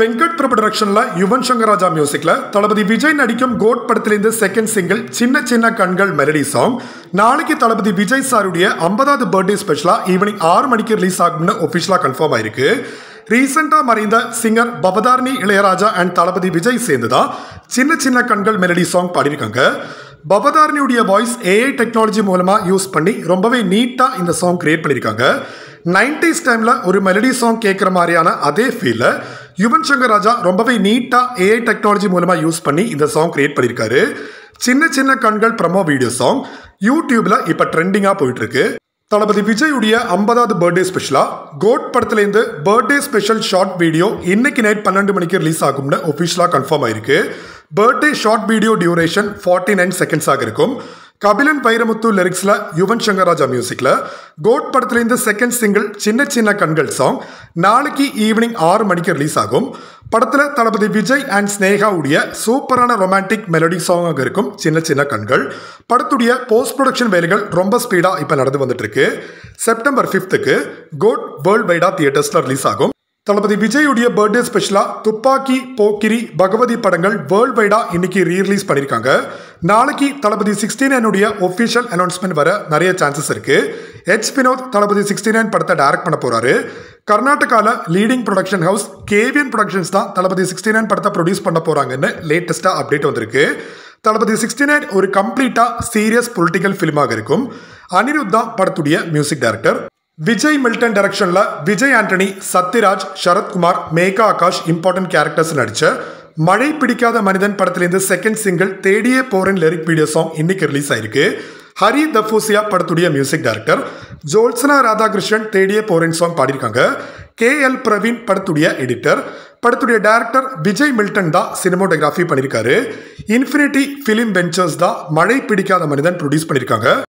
வெங்கட் பிரபு ப்ரொடக்ஷன்ல யுவன் சங்கர் ராஜா மியூசிக்ல தளபதி விஜய் நடிக்கும் கோட் படத்திலிருந்து செகண்ட் சிங்கிள் சின்ன சின்ன கண்கள் மெலடி சாங் நாளைக்கு தளபதி விஜய் சாருடைய ஐம்பதாவது பர்த்டே ஸ்பெஷலா ஈவினிங் ஆறு மணிக்கு ரிலீஸ் ஆகும்னு ஒஃபிஷியலா கன்ஃபார்ம் ஆயிருக்கு ரீசெண்டாக மறைந்த சிங்கர் பவதாரணி இளையராஜா அண்ட் தளபதி விஜய் சேர்ந்து தான் சின்ன சின்ன கண்கள் மெலடி சாங் பாடியிருக்காங்க பவதாரணியுடைய வாய்ஸ் ஏஐ டெக்னாலஜி மூலமாக யூஸ் பண்ணி ரொம்பவே நீட்டாக இந்த சாங் கிரியேட் பண்ணியிருக்காங்க நைன்டிஸ் டைமில் ஒரு மெலடி சாங் கேட்குற மாதிரியான அதே ஃபீலில் யுவன் சங்கர் ராஜா ரொம்பவே நீட்டாக ஏஐ டெக்னாலஜி மூலமாக யூஸ் பண்ணி இந்த சாங் கிரியேட் பண்ணியிருக்காரு சின்ன சின்ன கண்கள் ப்ரமோ வீடியோ சாங் யூடியூப்ல இப்போ ட்ரெண்டிங்காக போயிட்டு இருக்கு தளபதி விஜயுடைய ஐம்பதாவது பர்த்டே ஸ்பெஷலா கோட் படத்துலேருந்து பர்த்டே ஸ்பெஷல் ஷார்ட் வீடியோ இன்னைக்கு நைட் பன்னெண்டு மணிக்கு ரிலீஸ் ஆகும்னு ஒஃபிஷியலாக கன்ஃபார்ம் ஆயிருக்கு birthday short video duration forty nine செகண்ட்ஸாக இருக்கும் கபிலன் வைரமுத்து லிரிக்ஸில் யுவன் சங்கர் ராஜா மியூசிக்கில் கோட் படத்துலேருந்து செகண்ட் சிங்கிள் சின்ன சின்ன கண்கள் சாங் நாளைக்கு ஈவினிங் ஆறு மணிக்கு ரிலீஸ் ஆகும் படத்தில் தளபதி விஜய் அண்ட் ஸ்னேகாவுடைய சூப்பரான ரொமான்டிக் மெலடி சாங்காக இருக்கும் சின்ன சின்ன கண்கள் படத்துடைய போஸ்ட் ப்ரொடக்ஷன் வேலைகள் ரொம்ப ஸ்பீடாக இப்போ நடந்து வந்துட்டு இருக்கு செப்டம்பர் ஃபிஃப்த்துக்கு கோட் வேர்ல்ட் வைடா தியேட்டர்ஸில் ரிலீஸ் ஆகும் தளபதி விஜயுடைய பர்த்டே ஸ்பெஷலா துப்பாக்கி போக்கிரி பகவதி படங்கள் வேர்ல்ட் வைடா இன்னைக்கு ரீரிலீஸ் பண்ணியிருக்காங்க நாளைக்கு தளபதி சிக்ஸ்டி நைனுடைய ஒஃபிஷியல் அனௌன்ஸ்மெண்ட் வர நிறைய சான்சஸ் இருக்கு H Vinoth Thalapathy sixty nine படத்தை டைரக்ட் பண்ண போறாரு கர்நாடகாவில் leading production house KVN productions தான் தளபதி சிக்ஸ்டி நைன் படத்தை ப்ரொடியூஸ் பண்ண போறாங்கன்னு லேட்டஸ்ட்டாக அப்டேட் வந்திருக்கு தளபதி சிக்ஸ்டி நைன் ஒரு கம்ப்ளீட்டாக சீரியஸ் பொலிட்டிக்கல் ஃபிலிமாக இருக்கும் அனிருத் தான் படத்துடைய மியூசிக் டைரக்டர் விஜய் மில்டன் டைரக்ஷன்ல விஜய் ஆண்டனி சத்யராஜ் சரத்குமார் மேகா ஆகாஷ் இம்பார்ட்டன்ட் கேரக்டர்ஸ் நடிச்ச மழை பிடிக்காத மனிதன் படத்திலிருந்து second single Thediye Poren lyric video song இன்னைக்கு ரிலீஸ் ஆயிருக்கு ஹரி தஃபூசியா படத்துடைய music director Jolsna Radhakrishnan Thediye Poren song பாடியிருக்காங்க கே எல் பிரவீன் படத்துடைய எடிட்டர் படத்துடைய டைரக்டர் விஜய் மில்டன் தான் சினிமோட்டோகிராஃபி பண்ணியிருக்காரு இன்ஃபினிட்டி ஃபிலிம் வெஞ்சர்ஸ் தான் மழை பிடிக்காத மனிதன் ப்ரொடியூஸ் பண்ணியிருக்காங்க